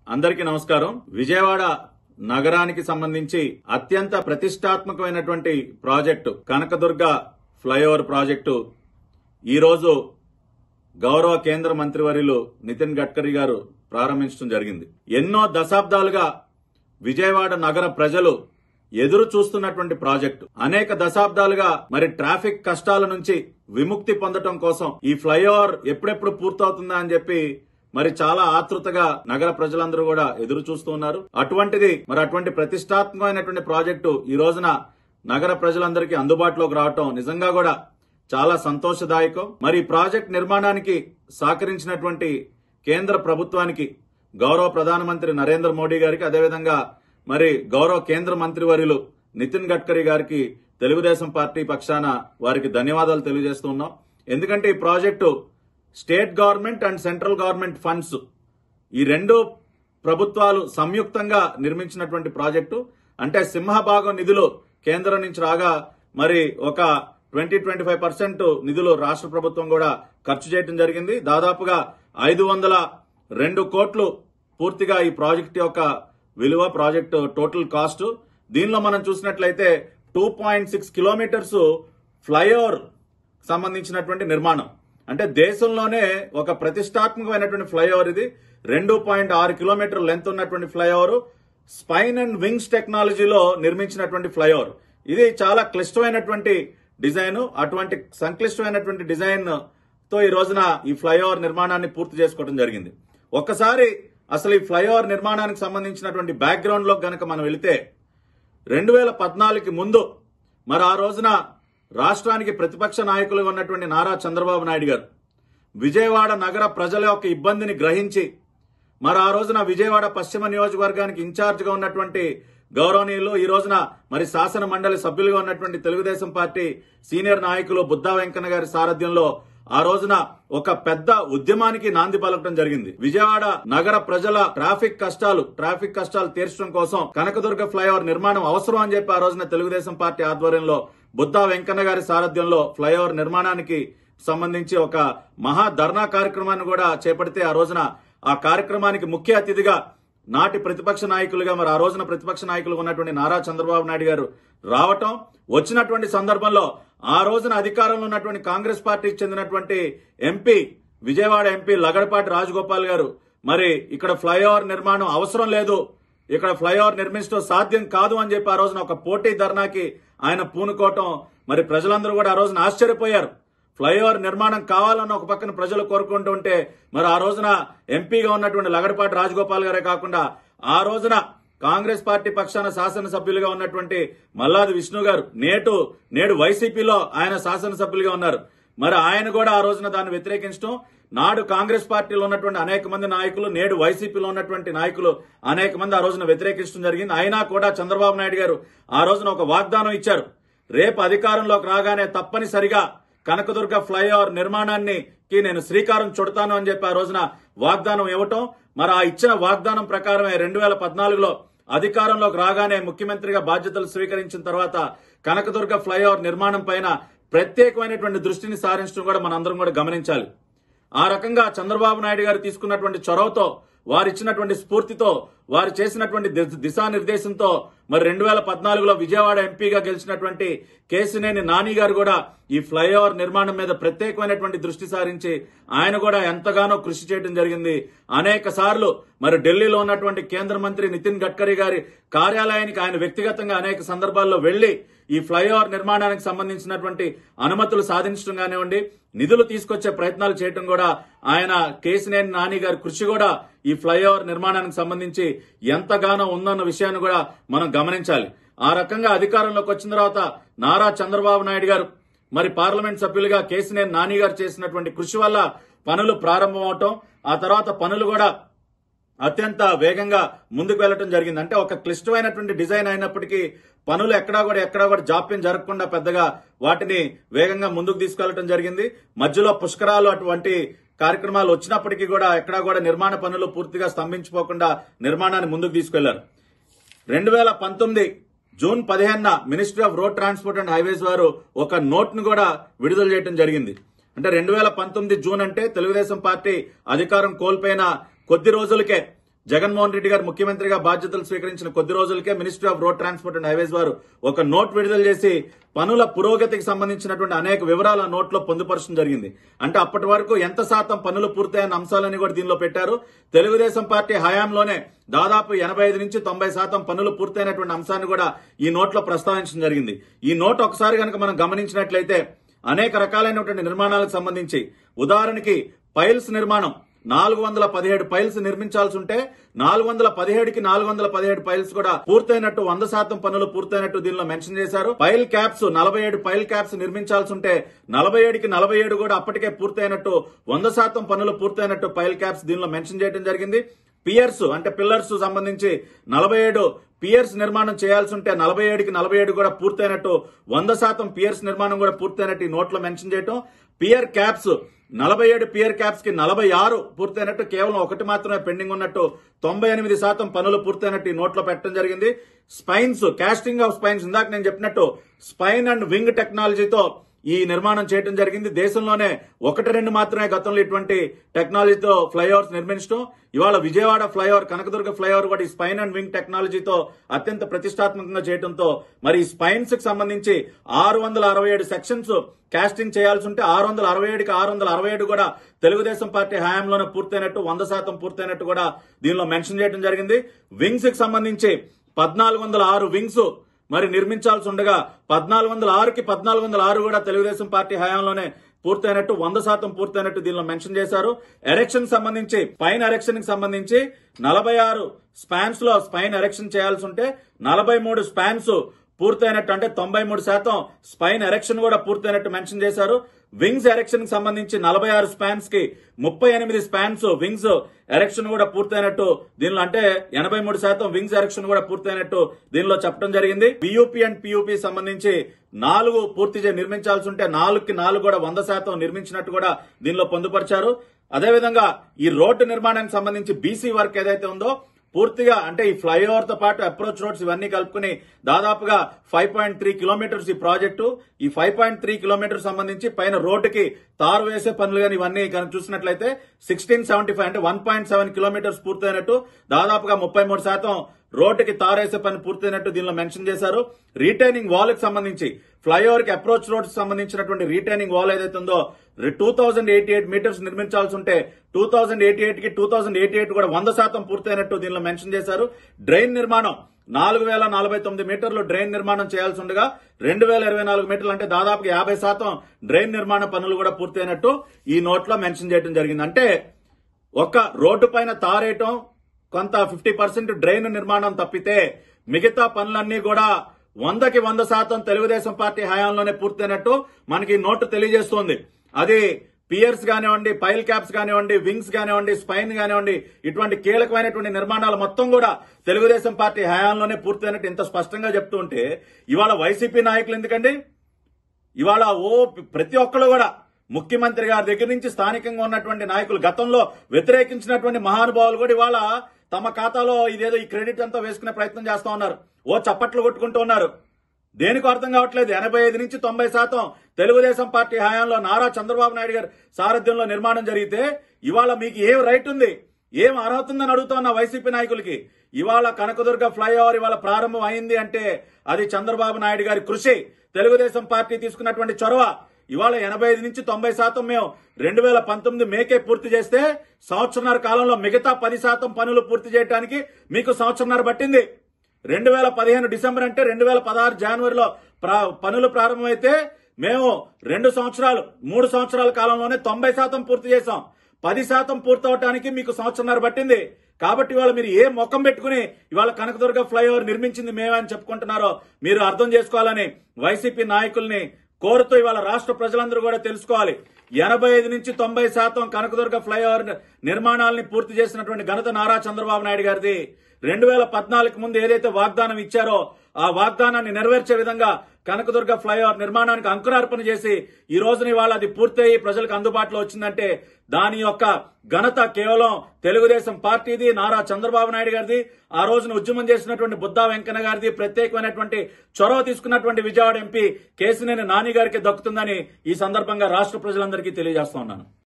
అందరికీ నమస్కారం విజయవాడ నగరానికి సంబంధించి అత్యంత ప్రతిష్టాత్మకమైనటువంటి ప్రాజెక్టు కనకదుర్గ ఫ్లైఓవర్ ప్రాజెక్టు ఈరోజు గౌరవ కేంద్ర మంత్రివర్యులు నితిన్ గడ్కరీ గారు ప్రారంభించడం జరిగింది ఎన్నో దశాబ్దాలుగా విజయవాడ నగర ప్రజలు ఎదురు చూస్తున్నటువంటి ప్రాజెక్టు అనేక దశాబ్దాలుగా మరి ట్రాఫిక్ కష్టాల నుంచి విముక్తి పొందటం కోసం ఈ ఫ్లైఓవర్ ఎప్పుడెప్పుడు పూర్తవుతుందా అని చెప్పి మరి చాలా ఆతృతగా నగర ప్రజలందరూ కూడా ఎదురు చూస్తూ ఉన్నారు అటువంటిది మరి అటువంటి ప్రతిష్టాత్మకమైనటువంటి ప్రాజెక్టు ఈ రోజున నగర ప్రజలందరికీ అందుబాటులోకి రావటం నిజంగా కూడా చాలా సంతోషదాయకం మరి ఈ ప్రాజెక్ట్ నిర్మాణానికి సహకరించినటువంటి కేంద్ర ప్రభుత్వానికి గౌరవ ప్రధానమంత్రి నరేంద్ర మోడీ గారికి అదేవిధంగా మరి గౌరవ కేంద్ర మంత్రివర్యులు నితిన్ గడ్కరీ గారికి తెలుగుదేశం పార్టీ పక్షాన వారికి ధన్యవాదాలు తెలియజేస్తూ ఉన్నాం ఎందుకంటే ఈ project state government and central government funds ఈ రెండు ప్రభుత్వాలు సంయుక్తంగా నిర్మించినటువంటి ప్రాజెక్టు అంటే సింహభాగం నిధులు కేంద్రం నుంచి రాగా మరి ఒక ట్వంటీ ట్వంటీ ఫైవ్ పర్సెంట్ నిధులు రాష్ట్ర ప్రభుత్వం కూడా ఖర్చు చేయడం జరిగింది దాదాపుగా ఐదు వందల రెండు కోట్లు పూర్తిగా ఈ ప్రాజెక్ట్ యొక్క విలువ ప్రాజెక్టు టోటల్ కాస్ట్ దీనిలో మనం చూసినట్లయితే two point six kilometres flyover సంబంధించినటువంటి నిర్మాణం అంటే దేశంలోనే ఒక ప్రతిష్టాత్మకమైనటువంటి ఫ్లైఓవర్ ఇది రెండు పాయింట్ ఆరు కిలోమీటర్ లెంత్ ఉన్నటువంటి ఫ్లైఓవర్ స్పైన్ అండ్ వింగ్స్ టెక్నాలజీలో నిర్మించినటువంటి ఫ్లైఓవర్ ఇది చాలా క్లిష్టమైనటువంటి డిజైన్ అటువంటి సంక్లిష్టమైనటువంటి డిజైన్ తో ఈ రోజున ఈ ఫ్లైఓవర్ నిర్మాణాన్ని పూర్తి చేసుకోవడం జరిగింది ఒక్కసారి అసలు ఈ ఫ్లైఓవర్ నిర్మాణానికి సంబంధించినటువంటి బ్యాక్గ్రౌండ్ లో గనక మనం వెళితే రెండు వేల పద్నాలుగుకి ముందు మరి ఆ రోజున రాష్ట్రానికి ప్రతిపక్ష నాయకులుగా ఉన్నటువంటి నారా చంద్రబాబు నాయుడు గారు విజయవాడ నగర ప్రజల యొక్క ఇబ్బందిని గ్రహించి మరి ఆ రోజున విజయవాడ పశ్చిమ నియోజకవర్గానికి ఇన్ఛార్జిగా ఉన్నటువంటి గౌరవనీయులు ఈ రోజున మరి శాసన మండలి సభ్యులుగా ఉన్నటువంటి తెలుగుదేశం పార్టీ సీనియర్ నాయకులు బుద్ధా వెంకన్న గారి సారథ్యంలో ఆ రోజున ఒక పెద్ద ఉద్యమానికి నాంది పలకడం జరిగింది విజయవాడ నగర ప్రజల ట్రాఫిక్ కష్టాలు ట్రాఫిక్ కష్టాలు తీర్చడం కోసం కనకదుర్గ ఫ్లైఓవర్ నిర్మాణం అవసరం అని చెప్పి ఆ రోజున తెలుగుదేశం పార్టీ ఆధ్వర్యంలో బుద్ధా వెంకన్న గారి సారథ్యంలో ఫ్లైఓవర్ నిర్మాణానికి సంబంధించి ఒక మహా ధర్నా కార్యక్రమాన్ని కూడా చేపడితే ఆ రోజున ఆ కార్యక్రమానికి ముఖ్య అతిథిగా నాటి ప్రతిపక్ష నాయకులుగా మరి ఆ రోజున ప్రతిపక్ష నాయకులుగా ఉన్నటువంటి నారా చంద్రబాబు నాయుడు గారు రావటం వచ్చినటువంటి సందర్భంలో ఆ రోజున అధికారంలో ఉన్నటువంటి కాంగ్రెస్ పార్టీకి చెందినటువంటి ఎంపీ విజయవాడ ఎంపీ లగడపాటి రాజగోపాల్ గారు మరి ఇక్కడ ఫ్లైఓవర్ నిర్మాణం అవసరం లేదు ఇక్కడ ఫ్లైఓవర్ నిర్మించడం సాధ్యం కాదు అని చెప్పి ఆ రోజున ఒక పోటీ ధర్నాకి ఆయన పూనుకోవటం మరి ప్రజలందరూ కూడా ఆ రోజున ఆశ్చర్యపోయారు ఫ్లైఓవర్ నిర్మాణం కావాలన్న ఒక పక్కన ప్రజలు కోరుకుంటూ ఉంటే మరి ఆ రోజున ఎంపీగా ఉన్నటువంటి లగడపాటి రాజగోపాల్ గారే కాకుండా ఆ రోజున కాంగ్రెస్ పార్టీ పక్షాన శాసనసభ్యులుగా ఉన్నటువంటి మల్లాది విష్ణు గారు నేటు నేడు వైసీపీలో ఆయన శాసనసభ్యులుగా ఉన్నారు మరి ఆయన కూడా ఆ రోజున దాన్ని వ్యతిరేకించడం నాడు కాంగ్రెస్ పార్టీలో ఉన్నటువంటి అనేక మంది నాయకులు నేడు వైసీపీలో ఉన్నటువంటి నాయకులు అనేక మంది ఆ రోజున వ్యతిరేకించడం జరిగింది అయినా కూడా చంద్రబాబు నాయుడు గారు ఆ రోజున ఒక వాగ్దానం ఇచ్చారు రేపు అధికారంలోకి రాగానే తప్పనిసరిగా కనకదుర్గ ఫ్లైఓవర్ నిర్మాణాన్ని కి నేను శ్రీకారం చుడతాను అని చెప్పి ఆ రోజున వాగ్దానం ఇవ్వటం మరి ఆ ఇచ్చిన వాగ్దానం ప్రకారమే రెండు వేల పద్నాలుగులో అధికారంలోకి రాగానే ముఖ్యమంత్రిగా బాధ్యతలు స్వీకరించిన తర్వాత కనకదుర్గ ఫ్లైఓవర్ నిర్మాణం పైన ప్రత్యేకమైనటువంటి దృష్టిని సారించడం కూడా మనందరం కూడా గమనించాలి ఆ రకంగా చంద్రబాబు నాయుడు గారు తీసుకున్నటువంటి చొరవతో వారు ఇచ్చినటువంటి స్ఫూర్తితో వారు చేసినటువంటి ది- దిశానిర్దేశంతో మరి రెండు వేల పద్నాలుగులో విజయవాడ ఎంపీగా గెలిచినటువంటి కేసినేని నాని గారు కూడా ఈ ఫ్లైఓవర్ నిర్మాణం మీద ప్రత్యేకమైనటువంటి దృష్టి సారించి ఆయన కూడా ఎంతగానో కృషి చేయడం జరిగింది అనేక సార్లు మరి ఢిల్లీలో ఉన్నటువంటి కేంద్ర మంత్రి నితిన్ గడ్కరీ గారి కార్యాలయానికి ఆయన వ్యక్తిగతంగా అనేక సందర్భాల్లో వెళ్లి ఈ ఫ్లైఓవర్ నిర్మాణానికి సంబంధించినటువంటి అనుమతులు సాధించడం కానివ్వండి నిధులు తీసుకొచ్చే ప్రయత్నాలు చేయడం కూడా ఆయన కేసినేని నాని గారి కృషి కూడా ఈ ఫ్లైఓవర్ నిర్మాణానికి సంబంధించి ఎంతగానో ఉందన్న విషయాన్ని కూడా మనం గమనించాలి ఆ రకంగా అధికారంలోకి వచ్చిన తర్వాత నారా చంద్రబాబు నాయుడు గారు మరి పార్లమెంట్ సభ్యులుగా కేసినేని నాని గారు చేసినటువంటి కృషి వల్ల పనులు ప్రారంభం అవటం ఆ తర్వాత పనులు కూడా అత్యంత వేగంగా ముందుకు వెళ్లటం జరిగింది అంటే ఒక క్లిష్టమైనటువంటి డిజైన్ అయినప్పటికీ పనులు ఎక్కడా కూడా ఎక్కడా కూడా జాప్యం జరగకుండా పెద్దగా వాటిని వేగంగా ముందుకు తీసుకెళ్లటం జరిగింది మధ్యలో పుష్కరాలు అటువంటి కార్యక్రమాలు వచ్చినప్పటికీ కూడా ఎక్కడా కూడా నిర్మాణ పనులు పూర్తిగా స్తంభించిపోకుండా నిర్మాణాన్ని ముందుకు తీసుకెళ్లారు రెండు వేల పంతొమ్మిది జూన్ పదిహేనున ministry of road transport and highways వారు ఒక నోట్ ను కూడా విడుదల చేయడం జరిగింది అంటే రెండు వేల పంతొమ్మిది జూన్ అంటే తెలుగుదేశం పార్టీ అధికారం కోల్పోయిన కొద్ది రోజులకే జగన్మోహన్ రెడ్డి గారు ముఖ్యమంత్రిగా బాధ్యతలు స్వీకరించిన కొద్ది రోజులకే ministry of road transport and highways వారు ఒక నోట్ విడుదల చేసి పనుల పురోగతికి సంబంధించినటువంటి అనేక వివరాలు ఆ నోట్లో పొందుపరచడం జరిగింది అంటే అప్పటి వరకు ఎంత శాతం పనులు పూర్తయిన అంశాలని కూడా దీనిలో పెట్టారు తెలుగుదేశం పార్టీ హయాంలోనే దాదాపు ఎనభై ఐదు నుంచి తొంభై శాతం పనులు పూర్తయినటువంటి అంశాన్ని కూడా ఈ నోట్లో ప్రస్తావించడం జరిగింది ఈ నోట్ ఒకసారి కనుక మనం గమనించినట్లయితే అనేక రకాలైనటువంటి నిర్మాణాలకు సంబంధించి ఉదాహరణకి పైల్స్ నిర్మాణం నాలుగు వందల పదిహేడు పైల్స్ నిర్మించాల్సి ఉంటే నాలుగు వందల పదిహేడుకి నాలుగు వందల పదిహేడు పైల్స్ కూడా పూర్తయినట్టు వంద శాతం పనులు పూర్తయినట్టు దీనిలో మెన్షన్ చేశారు పైల్ క్యాప్స్ నలభై ఏడు పైల్ క్యాప్స్ నిర్మించాల్సి ఉంటే నలభై ఏడుకి నలభై ఏడు కూడా అప్పటికే పూర్తయినట్టు వంద శాతం పనులు పూర్తయినట్టు పైల్ క్యాప్స్ దీనిలో మెన్షన్ చేయడం జరిగింది పియర్స్ అంటే పిల్లర్స్ సంబంధించి నలభై ఏడు పియర్స్ నిర్మాణం చేయాల్సి ఉంటే నలభై ఏడుకి నలభై ఏడు కూడా పూర్తయినట్టు వంద శాతం పియర్స్ నిర్మాణం కూడా పూర్తయినట్టు ఈ నోట్లో మెన్షన్ చేయటం పియర్ క్యాప్స్ నలభై ఏడు పియర్ క్యాప్స్ కి నలభై ఆరు పూర్తయినట్టు కేవలం ఒకటి మాత్రమే పెండింగ్ ఉన్నట్టు తొంభై ఎనిమిది శాతం పనులు పూర్తయినట్టు ఈ నోట్లో పెట్టడం జరిగింది స్పైన్స్ కాస్టింగ్ ఆఫ్ స్పైన్స్ ఇందాక నేను చెప్పినట్టు స్పైన్ అండ్ వింగ్ టెక్నాలజీతో ఈ నిర్మాణం చేయడం జరిగింది దేశంలోనే ఒకటి రెండు మాత్రమే గతంలో ఇటువంటి టెక్నాలజీతో ఫ్లైఓవర్స్ నిర్మించడం ఇవాళ విజయవాడ ఫ్లైఓవర్ కనకదుర్గ ఫ్లైఓవర్ కూడా ఈ స్పైన్ అండ్ వింగ్ టెక్నాలజీతో అత్యంత ప్రతిష్టాత్మకంగా చేయడంతో మరి ఈ స్పైన్స్ కి సంబంధించి ఆరు వందల అరవై ఏడు సెక్షన్స్ కాస్టింగ్ చేయాల్సి ఉంటే ఆరు వందల అరవై ఏడుకి ఆరు వందల అరవై ఏడు కూడా తెలుగుదేశం పార్టీ హయాంలోనే పూర్తయినట్టు వంద శాతం పూర్తయినట్టు కూడా దీనిలో మెన్షన్ చేయడం జరిగింది వింగ్స్ కి సంబంధించి పద్నాలుగు వందల ఆరు వింగ్స్ మరి నిర్మించాల్సి ఉండగా పద్నాలుగు వందల ఆరుకి పద్నాలుగు వందల ఆరు కూడా తెలుగుదేశం పార్టీ హయాంలోనే పూర్తయినట్టు వంద శాతం పూర్తయినట్టు దీనిలో మెన్షన్ చేశారు ఎరెక్షన్ సంబంధించి స్పైన్ ఎరెక్షన్ కి సంబంధించి నలభై ఆరు స్పాన్స్ లో స్పైన్ ఎరెక్షన్ చేయాల్సి ఉంటే నలభై మూడు స్పాన్స్ పూర్తయినట్టు అంటే తొంభై మూడు శాతం స్పైన్ ఎరెక్షన్ కూడా పూర్తయినట్టు మెన్షన్ చేశారు వింగ్స్ ఎరెక్షన్ కి సంబంధించి నలభై ఆరు స్పాన్స్ కి ముప్పై ఎనిమిది స్పాన్స్ వింగ్స్ ఎరెక్షన్ కూడా పూర్తయినట్టు దీనిలో అంటే ఎనభై మూడు శాతం వింగ్స్ ఎరెక్షన్ కూడా పూర్తయినట్టు దీనిలో చెప్పడం జరిగింది పియూపీ అండ్ పియూపీ సంబంధించి నాలుగు పూర్తి చే- నిర్మించాల్సి ఉంటే నాలుగుకి నాలుగు కూడా వంద శాతం నిర్మించినట్టు కూడా దీనిలో పొందుపరిచారు అదేవిధంగా ఈ రోడ్డు నిర్మాణానికి సంబంధించి బీసీ వర్క్ ఏదైతే ఉందో పూర్తిగా అంటే ఈ ఫ్లైఓవర్ తో పాటు అప్రోచ్ రోడ్స్ ఇవన్నీ కలుపుకుని దాదాపుగా ఫైవ్ పాయింట్ త్రీ కిలోమీటర్స్ ఈ ప్రాజెక్టు ఈ ఫైవ్ పాయింట్ త్రీ కిలోమీటర్స్ సంబంధించి పైన రోడ్డుకి తారు వేసే పనులు కానీ ఇవన్నీ కనుక చూసినట్లయితే సిక్స్టీన్ సెవెంటీ ఫైవ్ అంటే వన్ పాయింట్ సెవెన్ కిలోమీటర్స్ పూర్తయినట్టు దాదాపుగా ముప్పై మూడు శాతం రోడ్డుకి తారేసే పని పూర్తయినట్టు దీనిలో మెన్షన్ చేశారు రీటైనింగ్ వాల్ కి సంబంధించి ఫ్లైఓవర్ కి అప్రోచ్ రోడ్ సంబంధించినటువంటి రీటైనింగ్ వాల్ ఏదైతే ఉందో two thousand eighty eight metres నిర్మించాల్సి ఉంటే టూ థౌసండ్ ఎయిటీ ఎయిట్ కి టూ థౌసండ్ ఎయిటీ ఎయిట్ కూడా వంద శాతం పూర్తయినట్టు దీనిలో మెన్షన్ చేశారు డ్రైన్ నిర్మాణం నాలుగు వేల నలభై తొమ్మిది మీటర్లు డ్రైన్ నిర్మాణం చేయాల్సి ఉండగా రెండు వేల ఇరవై నాలుగు మీటర్లు అంటే దాదాపు యాభై శాతం డ్రైన్ నిర్మాణ పనులు కూడా పూర్తయినట్టు ఈ నోట్లో మెన్షన్ చేయడం జరిగింది అంటే ఒక రోడ్డు పైన తారేయటం కొంత ఫిఫ్టీ పర్సెంట్ డ్రైన్ నిర్మాణం తప్పితే మిగతా పనులన్నీ కూడా వందకి వంద శాతం తెలుగుదేశం పార్టీ హయాంలోనే పూర్తయినట్టు మనకి ఈ నోటు తెలియజేస్తోంది అది పియర్స్ కానివ్వండి పైల్ క్యాప్స్ కానివ్వండి వింగ్స్ కానివ్వండి స్పైన్ కానివ్వండి ఇటువంటి కీలకమైనటువంటి నిర్మాణాలు మొత్తం కూడా తెలుగుదేశం పార్టీ హయాంలోనే పూర్తయినట్టు ఇంత స్పష్టంగా చెప్తూ ఉంటే ఇవాళ వైసీపీ నాయకులు ఎందుకండి ఇవాళ ఓ ప్రతి ఒక్కరు కూడా ముఖ్యమంత్రి గారి దగ్గర నుంచి స్థానికంగా ఉన్నటువంటి నాయకులు గతంలో వ్యతిరేకించినటువంటి మహానుభావులు కూడా ఇవాళ తమ ఖాతాలో ఇదేదో ఈ క్రెడిట్ అంతా వేసుకునే ప్రయత్నం చేస్తా ఉన్నారు ఓ చప్పట్లు కొట్టుకుంటూ ఉన్నారు దేనికి అర్థం కావట్లేదు ఎనభై ఐదు నుంచి తొంభై శాతం తెలుగుదేశం పార్టీ హయాంలో నారా చంద్రబాబు నాయుడు గారి సారథ్యంలో నిర్మాణం జరిగితే ఇవాళ మీకు ఏం రైట్ ఉంది ఏం అర్హత ఉందని అడుగుతున్న వైసీపీ నాయకులకి ఇవాళ కనకదుర్గ ఫ్లైఓవర్ ఇవాళ ప్రారంభం అయింది అంటే అది చంద్రబాబు నాయుడు గారి కృషి తెలుగుదేశం పార్టీ తీసుకున్నటువంటి చొరవ ఇవాళ ఎనభై ఐదు నుంచి తొంభై శాతం మేము రెండు వేల పంతొమ్మిది మేకే పూర్తి చేస్తే సంవత్సరన్నర కాలంలో మిగతా పది శాతం పనులు పూర్తి చేయడానికి మీకు సంవత్సరన్నర పట్టింది రెండు వేల పదిహేను డిసెంబర్ అంటే రెండు వేల పదహారు జనవరిలో ప్రా- పనులు ప్రారంభమైతే మేము రెండు సంవత్సరాలు మూడు సంవత్సరాల కాలంలోనే తొంభై శాతం పూర్తి చేశాం పది శాతం పూర్తవటానికి మీకు సంవత్సరన్నర పట్టింది కాబట్టి ఇవాళ మీరు ఏ మొక్కం పెట్టుకుని ఇవాళ కనకదుర్గ ఫ్లైఓవర్ నిర్మించింది మేమే అని చెప్పుకుంటున్నారో మీరు అర్థం చేసుకోవాలని వైసీపీ నాయకుల్ని కోరుతూ ఇవాళ రాష్ట్ర ప్రజలందరూ కూడా తెలుసుకోవాలి ఎనభై ఐదు నుంచి తొంభై శాతం కనకదుర్గ ఫ్లైఓవర్ నిర్మాణాలని పూర్తి చేసినటువంటి ఘనత నారా చంద్రబాబు నాయుడు గారిది రెండు వేల పద్నాలుగు ముందు ఏదైతే వాగ్దానం ఇచ్చారో ఆ వాగ్దానాన్ని నెరవేర్చే విధంగా కనకదుర్గ ఫ్లైఓవర్ నిర్మాణానికి అంకురార్పణ చేసి ఈ రోజున ఇవాళ అది పూర్తయి ప్రజలకు అందుబాటులో వచ్చిందంటే దాని యొక్క ఘనత కేవలం తెలుగుదేశం పార్టీది నారా చంద్రబాబు నాయుడు గారిది ఆ రోజున ఉద్యమం చేసినటువంటి బుద్దా వెంకన్న గారిది ప్రత్యేకమైనటువంటి చొరవ తీసుకున్నటువంటి విజయవాడ ఎంపీ కేసినేని నాని గారికి దక్కుతుందని ఈ సందర్భంగా రాష్ట్ర ప్రజలందరికీ తెలియజేస్తా ఉన్నాను